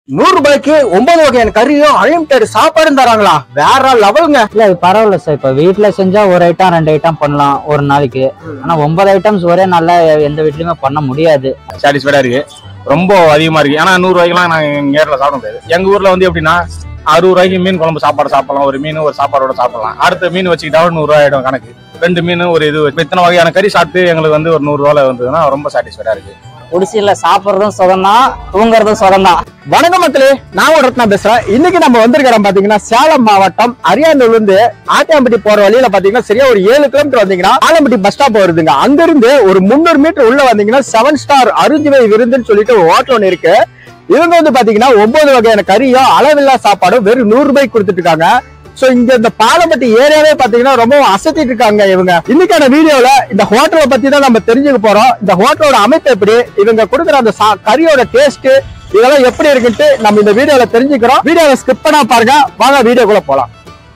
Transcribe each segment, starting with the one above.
நூறு ரூபாய்க்கு ஒன்பது வகையான கறியும் அன்லிமிட்டட் சாப்பாடும் தராங்களா வேற லெவலுங்க இல்ல அது பரவாயில்ல சார் இப்ப வீட்ல செஞ்சா ஒரு ஐட்டம் ரெண்டு ஐட்டம் பண்ணலாம் ஒரு நாளைக்கு ஆனா ஒன்பது ஐட்டம்ஸ் ஒரே நாள்ல எந்த வீட்லயுமே பண்ண முடியாது சாட்டிஸ்ஃபைடா இருக்கு ரொம்ப அதிகமா இருக்கு ஏன்னா நூறு ரூபாய்க்குலாம் நாங்க நேரில் சாப்பிட முடியாது எங்க ஊர்ல வந்து எப்படின்னா அறுபது ரூபாய்க்கு மீன் குழம்பு சாப்பாடு சாப்பிடலாம் ஒரு மீன் ஒரு சாப்பாடோட சாப்பிடலாம் அடுத்த மீன் வச்சுக்கிட்டாலும் நூறு ரூபாய் ஆயிடும் கணக்கு ரெண்டு மீன் ஒரு இது இப்ப இத்தனை வகையான கறி சாப்பிட்டு எங்களுக்கு வந்து ஒரு நூறு ரூபாய் வந்ததுன்னா ரொம்ப சாட்டிஸ்ஃபைடா இருக்கு குடிசையில சாப்பிடுறதும் சுகம்தான் தூங்குறதும் சுகம்தான் வணக்கம் மக்களே நான் ஒரு ரத்னா பேசுறேன் இன்னைக்கு நம்ம வந்திருக்கிறோம் பாத்தீங்கன்னா சேலம் மாவட்டம் அரியாந்தூர்ல இருந்து ஆட்டியாம்பட்டி போற வழியில பாத்தீங்கன்னா சரியா ஒரு ஏழு கிலோமீட்டர் வந்தீங்கன்னா ஆலம்பட்டி பஸ் ஸ்டாப் வருதுங்க அங்க இருந்து ஒரு முந்நூறு மீட்டர் உள்ள வந்தீங்கன்னா செவன் ஸ்டார் அருஞ்சுவை விருந்துன்னு சொல்லிட்டு ஒரு ஹோட்டல் ஒன்று இருக்கு இவங்க வந்து பாத்தீங்கன்னா ஒன்பது வகையான கறியும் அளவில்லா சாப்பாடும் வெறும் நூறு ரூபாய்க்கு கொடுத்துட்டு இருக்காங்க சோ இங்க இந்த பாலப்பட்டி ஏரியாவே பாத்தீங்கன்னா ரொம்ப அசத்திட்டு இருக்காங்க இவங்க இன்னைக்கான வீடியோல இந்த ஹோட்டலை பத்தி தான் நம்ம தெரிஞ்சுக்க போறோம் இந்த ஹோட்டலோட அமைப்பு எப்படி இவங்க கொடுக்குற அந்த சா- கறியோட டேஸ்ட் இதெல்லாம் எப்படி இருக்குன்ட்டு நம்ம இந்த வீடியோல தெரிஞ்சுக்கிறோம் வீடியோவை ஸ்கிப் பண்ணா பாருங்க வாங்க வீடியோக்குள்ள போலாம்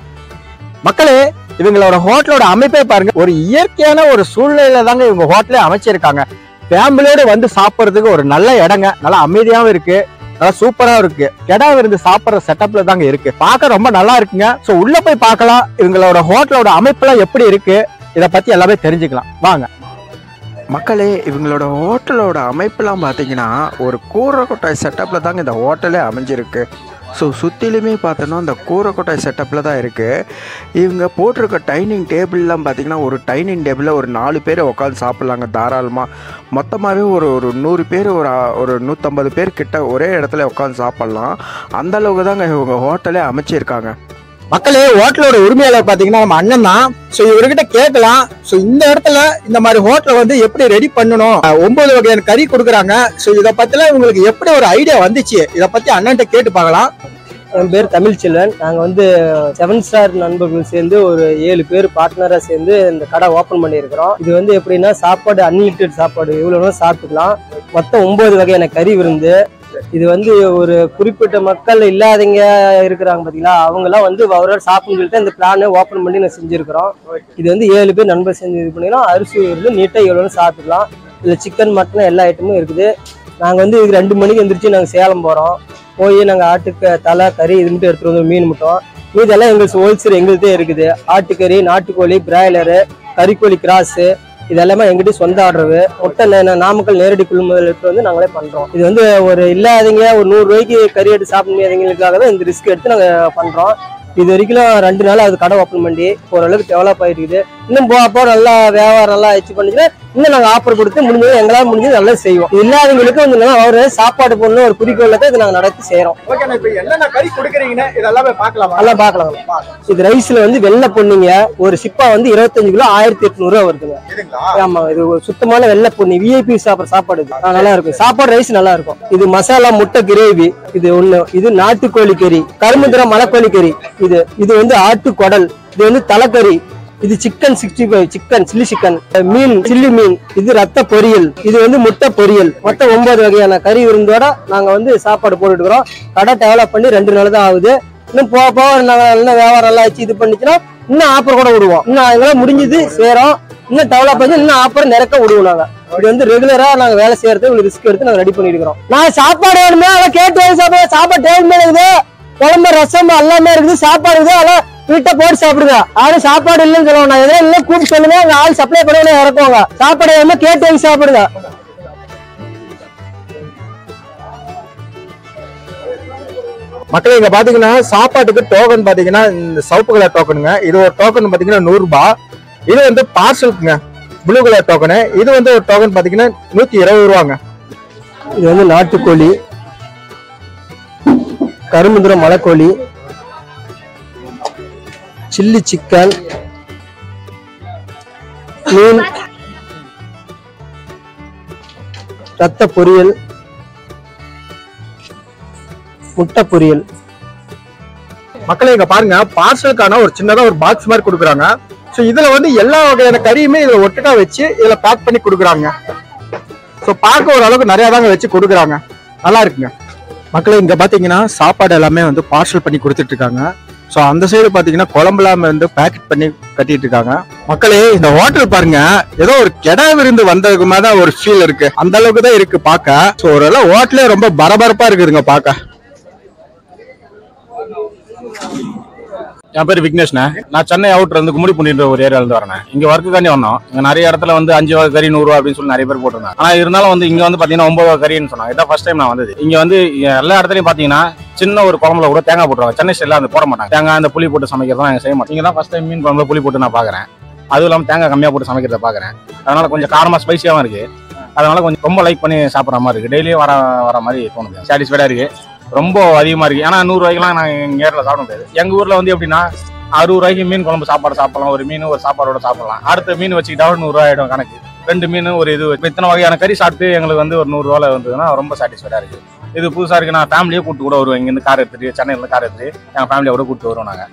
மக்களே இவங்களோட ஹோட்டலோட அமைப்பே பாருங்க ஒரு இயற்கையான ஒரு சூழ்நிலையில தாங்க இவங்க ஹோட்டலே அமைச்சிருக்காங்க ஃபேமிலியோட வந்து சாப்பிடுறதுக்கு ஒரு நல்ல இடங்க நல்லா அமைதியாவும் இருக்கு நல்லா சூப்பரா இருக்கு கிடா விருந்து சாப்பிடுற செட்டப்ல தாங்க இருக்கு பார்க்க ரொம்ப நல்லா இருக்குங்க சோ உள்ள போய் பார்க்கலாம் இவங்களோட ஹோட்டலோட அமைப்பெல்லாம் எப்படி இருக்கு இத பத்தி எல்லாமே தெரிஞ்சுக்கலாம் வாங்க மக்களே இவங்களோட ஹோட்டலோட அமைப்பெல்லாம் பார்த்தீங்கன்னா ஒரு கூரை கொட்டாய் செட்டப்பில் தாங்க இந்த ஹோட்டலே அமைஞ்சிருக்கு ஸோ சுற்றிலுமே பார்த்தோன்னா இந்த கூரை கொட்டாய் செட்டப்பில் தான் இருக்குது இவங்க போட்டிருக்க டைனிங் டேபிள்லாம் பார்த்தீங்கன்னா ஒரு டைனிங் டேபிளில் ஒரு நாலு பேர் உட்காந்து சாப்பிட்லாங்க தாராளமாக மொத்தமாகவே ஒரு ஒரு நூறு பேர் ஒரு ஆ- ஒரு நூற்றம்பது பேர் கிட்ட ஒரே இடத்துல உட்காந்து சாப்பிட்லாம் அந்த அளவுக்கு தாங்க இவங்க ஹோட்டலே அமைச்சிருக்காங்க மக்களே ஹோட்டலோட உரிமையாளர் பாத்தீங்கன்னா நம்ம அண்ணன் தான் சோ இவர்கிட்ட கேட்கலாம் சோ இந்த இடத்துல இந்த மாதிரி ஹோட்டலை வந்து எப்படி ரெடி பண்ணணும் அஹ் ஒன்பது வகையான கறி கொடுக்குறாங்க சோ இத பத்தில உங்களுக்கு எப்படி ஒரு ஐடியா வந்துச்சு இத பத்தி அண்ணன்ட்ட கேட்டு பார்க்கலாம் என் பேர் தமிழ்ச்செல்வன் நாங்கள் வந்து செவன் ஸ்டார் நண்பர்கள் சேர்ந்து ஒரு ஏழு பேர் பார்ட்னராக சேர்ந்து இந்த கடை ஓப்பன் பண்ணியிருக்கிறோம் இது வந்து எப்படின்னா சாப்பாடு அன்லிமிட்டெட் சாப்பாடு எவ்வளோ வேணாலும் சாப்பிட்டுக்கலாம் மொத்தம் ஒன்பது வகையான கறி விருந்து இது வந்து ஒரு குறிப்பிட்ட மக்கள் இல்லாதவங்க இருக்கிறாங்க பார்த்தீங்களா அவங்கெல்லாம் வந்து அவரோட சாப்பிடணும்னு சொல்லிட்டு இந்த பிளானை ஓப்பன் பண்ணி நான் செஞ்சுருக்கிறோம் இது வந்து ஏழு பேர் நண்பர் செஞ்சு இது பண்ணிக்கலாம் அரிசி வந்து நீட்டாக எவ்வளோ வேணாலும் சாப்பிட்டுக்கலாம் இதில் சிக்கன் மட்டன் எல்லா ஐட்டமும் இருக்குது நாங்கள் வந்து இது ரெண்டு மணிக்கு எந்திரிச்சு நாங்கள் சேலம் போகிறோம் போய் நாங்கள் ஆட்டுக்கு தலை கறி இது மட்டும் எடுத்துகிட்டு வந்து மீன் மட்டும் மீதெல்லாம் எங்களுக்கு ஹோல்சேல் எங்களுதே இருக்குது ஆட்டுக்கறி நாட்டுக்கோழி பிராய்லரு கறிக்கோழி கிராஸு இது எல்லாமே எங்கிட்ட சொந்த ஆர்டரு முட்டை நே- நாமக்கல் நேரடி கொள்முதல் எடுத்து வந்து நாங்களே பண்றோம் இது வந்து ஒரு இல்லாதவங்க ஒரு நூறு ரூபாய்க்கு கறி எடுத்து சாப்பிட முடியாதவங்களுக்காக தான் இந்த ரிஸ்க் எடுத்து நாங்கள் பண்றோம் இது வரைக்கும் ரெண்டு நாள் அது கடை ஓப்பன் பண்ணி ஓரளவுக்கு டெவலப் ஆயிட்டு இருக்குது இன்னும் போக போக நல்லா வியாபாரம் நல்லா வச்சு பண்ணிச்சுன்னா இன்னும் நாங்கள் ஆஃபர் கொடுத்து முடிஞ்சது எங்களால் முடிஞ்சது நல்லா செய்வோம் இது இல்லாதவங்களுக்கு வந்து நல்லா ஒரு சாப்பாடு போடணும் ஒரு குறிக்கோளை தான் இது நாங்கள் நடத்தி செய்கிறோம் ஓகே இப்ப என்னென்ன கறி கொடுக்குறீங்கன்னு இதெல்லாமே பார்க்கலாமா நல்லா பார்க்கலாம் இது ரைஸ்ல வந்து வெள்ளை பொன்னிங்க ஒரு சிப்பா வந்து இருபத்தஞ்சு கிலோ ஆயிரத்தி எட்நூறு ரூபா வருதுங்க இதுங்களா ஆமா இது ஒரு சுத்தமான வெள்ளை பொன்னி விஐபி சாப்பிட்ற சாப்பாடு இது ஆ, நல்லா இருக்கும் சாப்பாடு ரைஸ் நல்லா இருக்கும் இது மசாலா முட்டை கிரேவி இது ஒண்ணு இது நாட்டுக்கோழி கறி கருமுந்திர மலைக்கோழி கறி இது இது வந்து ஆட்டு குடல் இது வந்து தலைக்கறி இது chicken sixty five chicken chilli chicken மீன் சில்லி மீன் இது ரத்த பொரியல் இது வந்து முட்டை பொரியல் மொத்தம் ஒன்பது வகையான கறி விருந்தோட நாங்க வந்து சாப்பாடு போட்டுட்டு இருக்கிறோம் கடை டெவலப் பண்ணி ரெண்டு நாள் தான் ஆகுது இன்னும் போக போக நாங்க இன்னும் வியாபாரம் எல்லாம் வச்சு இது பண்ணிச்சுன்னா இன்னும் ஆஃபர் கூட விடுவோம் இன்னும் எங்களால் முடிஞ்சது சேரும் இன்னும் டெவலப் பண்ணி இன்னும் ஆஃபர் நிறக்க விடுவோம் நாங்க இது வந்து ரெகுலரா நாங்க வேலை செய்யறது ஒரு ரிஸ்க் எடுத்து நாங்க ரெடி பண்ணிருக்கிறோம் நான் சாப்பாடு வேணுமே அதெல்லாம் கேட்டு வாங்கி சாப்பிடுங்க சாப்பாடு டேபிள் இருக்குது குழம்பு ரசம் எல்லாமே இருக்குது சாப்பாடு இருக்குது அதெல்லாம் வீட்டை போட்டு சாப்பிடுங்க யாரும் சாப்பாடு இல்லைன்னு சொல்லுவாங்க நான் எதோ இல்லை கூப்பிட்டு சொல்லுங்க அங்க ஆள் சப்ளை பண்ணி இறக்குவாங்க சாப்பாடு வேணுமே கேட்டு வாங்கி சாப்பிடுங்க மக்களே இங்க பாத்தீங்கன்னா சாப்பாட்டுக்கு டோக்கன் பாத்தீங்கன்னா இந்த சிவப்பு கலர் டோக்கனுங்க இது ஒரு டோக்கன் பாத்தீங்கன்னா நூறு ரூபாய் இது வந்து பார்சலுக்குங்க ப்ளூ கலர் டோக்கனு இது வந்து ஒரு டோக்கன் பாத்தீங்கன்னா நூத்தி இருபது ரூபாங்க இது வந்து நாட்டுக்கோழி கருமுந்திரம் மலைக்கோழி சில்லி சிக்கன் மீன் ரத்த பொரியல் முட்டை பொரியல் மக்களே இங்க பாருங்க பார்சலுக்கான ஒரு சின்னதா ஒரு பாக்ஸ் மாதிரி கொடுக்குறாங்க சோ இதுல வந்து எல்லா வகையான கறியுமே இதுல ஒட்டுக்கா வச்சு இதுல பேக் பண்ணி கொடுக்குறாங்க சோ பார்க்க ஓரளவுக்கு நிறைய தாங்க வச்சு கொடுக்குறாங்க நல்லா இருக்குங்க மக்களே இங்க பாத்தீங்கன்னா சாப்பாடு எல்லாமே வந்து பார்சல் பண்ணி கொடுத்துட்டு இருக்காங்க சோ அந்த சைடு பாத்தீங்கன்னா குழம்புலாம வந்து பேக்கெட் பண்ணி கட்டிட்டு இருக்காங்க மக்களே இந்த ஹோட்டல் பாருங்க ஏதோ ஒரு கெடா விருந்து வந்ததுக்கு மாதிரி தான் ஒரு ஃபீல் இருக்கு அந்த அளவுக்கு தான் இருக்கு பார்க்க சோ ஓரளவு ஹோட்டலே ரொம்ப பரபரப்பா இருக்குதுங்க பார்க்க என் பேர் விக்னேஷ்ண்ணே நான் சென்னை அவுட்ல இருந்து கும்மிடிப்பூண்டின்ற ஒரு ஏரியால இருந்து வரேன் இங்க ஒர்க்குக்காண்டி வந்தோம் இங்க நிறைய இடத்துல வந்து அஞ்சு வகை கறி நூறு ரூபா அப்படின்னு சொல்லி நிறைய பேர் போட்டிருந்தாங்க ஆனா இருந்தாலும் வந்து இங்க வந்து பாத்தீங்கன்னா ஒன்பது வகை கறின்னு சொன்னாங்க இதான் ஃபர்ஸ்ட் டைம் நான் வந்தது இங்க வந்து எல்லா இடத்துலயும் பாத்தீங்கன்னா சின்ன ஒரு குழம்புல கூட தேங்காய் போட்டுருவாங்க சென்னை ஸ்டைல அந்த போட மாட்டாங்க தேங்காய் அந்த புளி போட்டு சமைக்கிறதா நாங்க செய்ய மாட்டோம் இங்க தான் ஃபர்ஸ்ட் டைம் மீன் குழம்புல புளி போட்டு நான் பாக்குறேன் அதுவும் இல்லாம தேங்காய் கம்மியா போட்டு சமைக்கிறத பாக்குறேன் அதனால கொஞ்சம் காரமா ஸ்பைசியாவும் இருக்கு அதனால கொஞ்சம் ரொம்ப லைக் பண்ணி சாப்பிட்ற மாதிரி இருக்கு டெய்லியும் வர வர மாதிரி தோணுது சாட்டிஸ்ஃபைடா இருக்கு ரொம்ப அதிகமா இருக்கு ஏன்னா நூறு ரூபாய்க்குலாம் நான் எங்க ஏரியால சாப்பிட முடியாது எங்க ஊர்ல வந்து எப்படின்னா அறுபது ரூபாய்க்கு மீன் குழம்பு சாப்பாடு சாப்பிடலாம் ஒரு மீன் ஒரு சாப்பாடோட சாப்பிடலாம் அடுத்த மீன் வச்சுக்கிட்டா நூறு ரூபாய் ஆயிடும் கணக்கு ரெண்டு மீன் ஒரு இது இப்ப இத்தனை வகையான கறி சாப்பிட்டு எங்களுக்கு வந்து ஒரு நூறு ரூபாய் வந்ததுன்னா ரொம்ப சாட்டிஸ்ஃபைடா இருக்கு இது புதுசா இருக்கு நான் ஃபேமிலியே கூட்டு கூட வருவேன் இங்க இருந்து கார் எடுத்துட்டு சென்னையில இருந்து கார் எடுத்துட்டு எங்க ஃபேமிலியை கூட கூட்டு வருவோம் நாங்க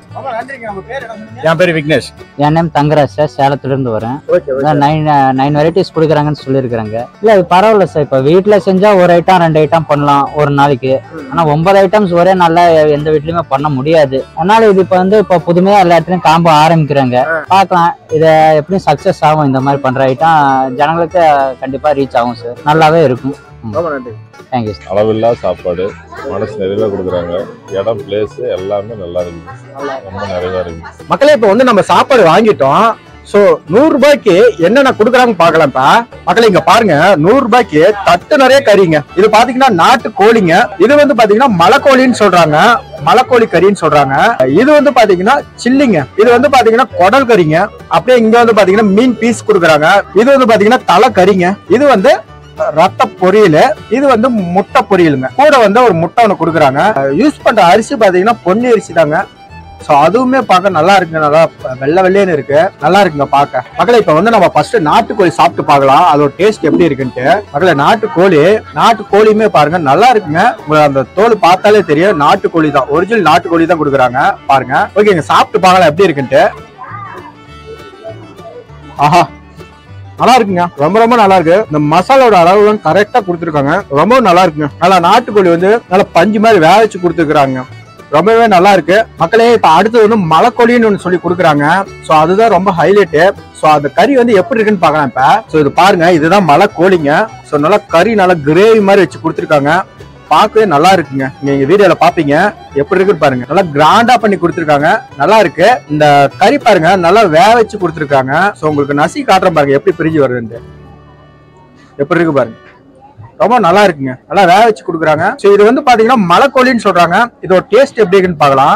என் பேர் விக்னேஷ் என் நேம் தங்கராஜ் சார் சேலத்துல இருந்து வரேன் ஓகே நைன் நைன் வெரைட்டிஸ் கொடுக்குறாங்கன்னு சொல்லியிருக்கிறாங்க இல்ல இது பரவாயில்ல சார் இப்போ வீட்ல செஞ்சா ஒரு ஐட்டம் ரெண்டு ஐட்டம் பண்ணலாம் ஒரு நாளைக்கு ஆனா ஒன்பது ஐட்டம்ஸ் ஒரே நாள்ல எந்த வீட்லயுமே பண்ண முடியாது அதனால இது இப்போ வந்து இப்போ புதுமையா எல்லா இடத்துலயும் காம்போ ஆரம்பிக்கிறாங்க பார்க்கலாம் இதை எப்படியும் சக்சஸ் ஆகும் இந்த மாதிரி பண்ற ஐட்டம் ஜனங்களுக்கு கண்டிப்பா ரீச் ஆகும் சார் நல்லாவே இருக்கும் ரொம்ப நன்றி தேங்க்யூ அளவில்லா சாப்பாடு மனசு நிறைவா கொடுக்குறாங்க இடம் பிளேஸ் எல்லாமே நல்லா இருக்குது ரொம்ப நிறைவா இருக்கு மக்களே இப்ப வந்து நம்ம சாப்பாடு வாங்கிட்டோம் சோ நூறு ரூபாய்க்கு என்னென்ன குடுக்குறாங்க பாக்கலாம்ப்பா மக்களே இங்க பாருங்க நூறு ரூபாய்க்கு தட்டு நிறைய கறிங்க இது பாத்தீங்கன்னா நாட்டு கோழிங்க இது வந்து பாத்தீங்கன்னா மலைக்கோழின்னு சொல்றாங்க மலைக்கோழி கறின்னு சொல்றாங்க இது வந்து பாத்தீங்கன்னா சில்லிங்க இது வந்து பாத்தீங்கன்னா குடல் கறிங்க அப்படியே இங்க வந்து பாத்தீங்கன்னா மீன் பீஸ் குடுக்குறாங்க இது வந்து பாத்தீங்கன்னா தலை கறிங்க இது வந்து ரத்த பொரியல் இது வந்து முட்டை பொரியலுங்க கூட வந்து ஒரு முட்டை ஒன்று கொடுக்குறாங்க யூஸ் பண்ற அரிசி பாத்தீங்கன்னா பொன்னி அரிசி தாங்க ஸோ அதுவுமே பார்க்க நல்லா இருக்குங்க நல்லா வெள்ளை வெள்ளையன்னு இருக்கு நல்லா இருக்குங்க பார்க்க மக்களை இப்போ வந்து நம்ம ஃபர்ஸ்ட் நாட்டுக்கோழி சாப்பிட்டு பார்க்கலாம் அதோட டேஸ்ட் எப்படி இருக்குன்ட்டு மக்களை நாட்டுக்கோழி நாட்டுக்கோழியுமே பாருங்க நல்லா இருக்குங்க உங்களுக்கு அந்த தோல் பார்த்தாலே தெரியும் நாட்டுக்கோழி தான் ஒரிஜினல் நாட்டுக்கோழி தான் கொடுக்குறாங்க பாருங்க ஓகேங்க சாப்பிட்டு பார்க்கலாம் எப்படி இருக்குன்ட்டு ஆஹா நல்லா இருக்குங்க ரொம்ப ரொம்ப நல்லா இருக்கு இந்த மசாலாவோட அளவு கரெக்டா கொடுத்துருக்காங்க ரொம்ப நல்லா இருக்குங்க நல்லா நாட்டுக்கோழி வந்து நல்லா பஞ்சு மாதிரி வேக வச்சு கொடுத்துருக்காங்க ரொம்பவே நல்லா இருக்கு மக்களே இப்ப அடுத்து வந்து மலைக்கோழின்னு ஒன்று சொல்லி கொடுக்குறாங்க ஸோ அதுதான் ரொம்ப ஹைலைட்டு ஸோ அந்த கறி வந்து எப்படி இருக்குன்னு பார்க்கலாம் இப்ப ஸோ இது பாருங்க இதுதான் மலைக்கோழிங்க ஸோ நல்லா கறி நல்லா கிரேவி மாதிரி வச்சு கொடுத்துருக்காங்க பார்க்கவே நல்லா இருக்குங்க நீங்க வீடியோல பாப்பீங்க எப்படி இருக்குன்னு பாருங்க நல்லா கிராண்டா பண்ணி கொடுத்துருக்காங்க நல்லா இருக்கு இந்த கறி பாருங்க நல்லா வேக வச்சு கொடுத்துருக்காங்க ஸோ உங்களுக்கு நசி காட்டுறேன் பாருங்க எப்படி பிரிஞ்சு வருதுன்ட்டு எப்படி இருக்கு பாருங்க ரொம்ப நல்லா இருக்குங்க நல்லா வேக வச்சு கொடுக்குறாங்க ஸோ இது வந்து பாத்தீங்கன்னா மலைக்கோழின்னு சொல்றாங்க இதோட டேஸ்ட் எப்படி இருக்குன்னு பார்க்கலாம்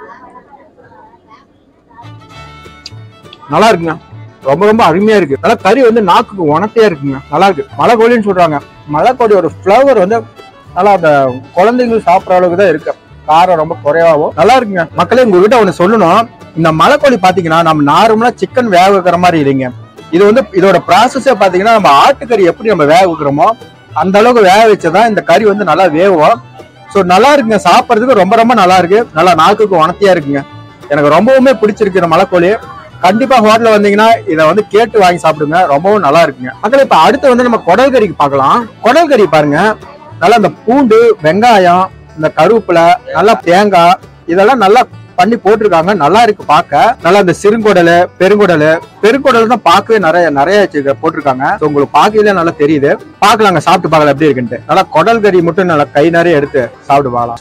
நல்லா இருக்குங்க ரொம்ப ரொம்ப அருமையா இருக்கு நல்லா கறி வந்து நாக்குக்கு உணத்தையா இருக்குங்க நல்லா இருக்கு மலைக்கோழின்னு சொல்றாங்க மலைக்கோழியோட ஃப்ளவர் வந்து நல்லா அந்த குழந்தைங்க சாப்பிட்ற அளவுக்கு தான் இருக்கு காரம் ரொம்ப குறைவாகவும் நல்லா இருக்குங்க மக்களே உங்ககிட்ட ஒன்று சொல்லணும் இந்த மலைக்கோழி பாத்தீங்கன்னா நம்ம நார்மலா சிக்கன் வேக வைக்கிற மாதிரி இல்லைங்க இது வந்து இதோட ப்ராசஸே பாத்தீங்கன்னா நம்ம ஆட்டுக்கறி எப்படி நம்ம வேக வைக்கிறோமோ அந்த அளவுக்கு வேக வச்சதான் இந்த கறி வந்து நல்லா வேகும் ஸோ நல்லா இருக்குங்க சாப்பிட்றதுக்கு ரொம்ப ரொம்ப நல்லா இருக்கு நல்லா நாக்குக்கு உணர்த்தியா இருக்குங்க எனக்கு ரொம்பவுமே பிடிச்சிருக்கு இந்த மலைக்கோழி கண்டிப்பா ஹோட்டல்ல வந்தீங்கன்னா இதை வந்து கேட்டு வாங்கி சாப்பிடுங்க ரொம்பவும் நல்லா இருக்குங்க மக்கள் இப்ப அடுத்து வந்து நம்ம குடல் கறிக்கு பார்க்கலாம் குடல் கறி பாருங்க நல்லா இந்த பூண்டு வெங்காயம் இந்த கருவேப்பிலை நல்லா தேங்காய் இதெல்லாம் நல்லா பண்ணி போட்டிருக்காங்க நல்லா இருக்கு பார்க்க நல்லா இந்த சிறுங்குடல் பெருங்குடல் பெருங்குடல் தான் பார்க்கவே நிறைய நிறைய வச்சு- போட்டிருக்காங்க So உங்களுக்கு பார்க்கல நல்லா தெரியுது பார்க்கலாங்க சாப்பிட்டு பார்க்கலாம் எப்படி இருக்குன்ட்டு நல்லா குடல் கறி மட்டும் நல்லா கை நிறைய எடுத்து சாப்பிட்டு பார்க்கலாம்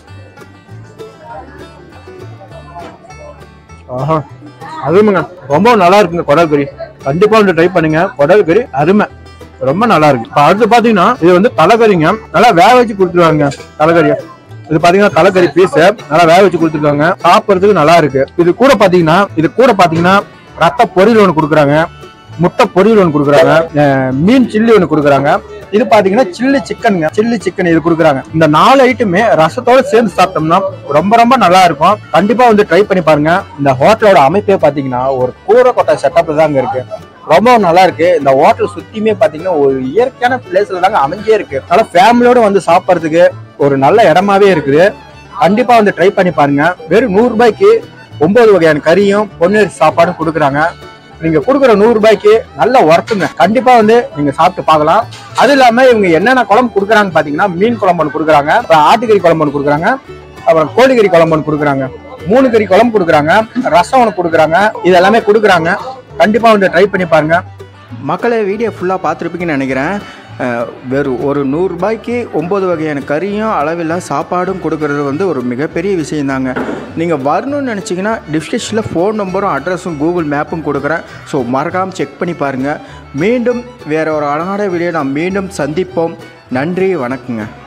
ஆஹா அருமைங்க ரொம்ப நல்லா இருக்குங்க குடல் கறி கண்டிப்பா வந்து ட்ரை பண்ணுங்க குடல் கறி அருமை ரொம்ப நல்லா இருக்கு இப்ப அடுத்து பாத்தீங்கன்னா இது வந்து தலைக்கறிங்க நல்லா வேக வச்சு கொடுத்துருவாங்க தலைக்கறியை இது பாத்தீங்கன்னா தலைக்கறி பீஸ் நல்லா வேக வச்சு கொடுத்துருக்காங்க சாப்பிடுறதுக்கு நல்லா இருக்கு இது கூட பாத்தீங்கன்னா இது கூட பாத்தீங்கன்னா ரத்த பொரியல் ஒன்று கொடுக்குறாங்க முட்டை பொரியல் ஒன்று கொடுக்குறாங்க அஹ் மீன் சில்லி ஒன்று கொடுக்குறாங்க இது பாத்தீங்கன்னா சில்லி சிக்கனுங்க சில்லி சிக்கன் இது கொடுக்குறாங்க இந்த நாலு ஐட்டமே ரசத்தோட சேர்ந்து சாப்பிட்டோம்னா ரொம்ப ரொம்ப நல்லா இருக்கும் கண்டிப்பா வந்து ட்ரை பண்ணி பாருங்க இந்த ஹோட்டலோட அமைப்பே பாத்தீங்கன்னா ஒரு கூரை கொட்டை செட்டப்ல தாங்க இருக்கு ரொம்ப நல்லா இருக்கு இந்த ஹோட்டல் சுத்தியுமே பாத்தீங்கன்னா ஒரு இயற்கையான பிளேஸ்ல தாங்க அமைஞ்சே இருக்கு அதனால ஃபேமிலியோட வந்து சாப்பிட்றதுக்கு ஒரு நல்ல இடமாவே இருக்குது கண்டிப்பா வந்து ட்ரை பண்ணி பாருங்க வெறும் நூறு ரூபாய்க்கு ஒன்பது வகையான கறியும் பொன்னரிசி சாப்பாடும் கொடுக்குறாங்க நீங்க கொடுக்குற நூறு ரூபாய்க்கு நல்ல ஒர்க்குங்க கண்டிப்பா வந்து நீங்க சாப்பிட்டு பார்க்கலாம் அது இல்லாம இவங்க என்னென்ன குழம்பு கொடுக்குறாங்க பாத்தீங்கன்னா மீன் குழம்பு ஒன்று கொடுக்குறாங்க அப்புறம் ஆட்டுக்கறி குழம்பு ஒன்று கொடுக்குறாங்க அப்புறம் கோழிக்கறி குழம்பு ஒன்று கொடுக்குறாங்க மூணு கறி குழம்பு கொடுக்குறாங்க ரசம் ஒன்று கொடுக்குறாங்க இது எல்லாமே கொடுக்குறாங்க கண்டிப்பா வந்து ட்ரை பண்ணி பாருங்க மக்களே வீடியோ ஃபுல்லாக பார்த்துருப்பீங்கன்னு நினைக்கிறேன் அஹ், வெறும் ஒரு நூறுரூபாய்க்கு ஒம்பது வகையான கறியும் அளவில்லா சாப்பாடும் கொடுக்கறது வந்து ஒரு மிகப்பெரிய விஷயந்தாங்க நீங்கள் வரணும்னு நினச்சிங்கன்னா டிஸ்கிரிப்ஷனில் ஃபோன் நம்பரும் அட்ரஸும் கூகுள் மேப்பும் கொடுக்குறேன் ஸோ மறக்காமல் செக் பண்ணி பாருங்கள் மீண்டும் வேற ஒரு அழகான வீடியோ நாம் மீண்டும் சந்திப்போம் நன்றி வணக்கங்க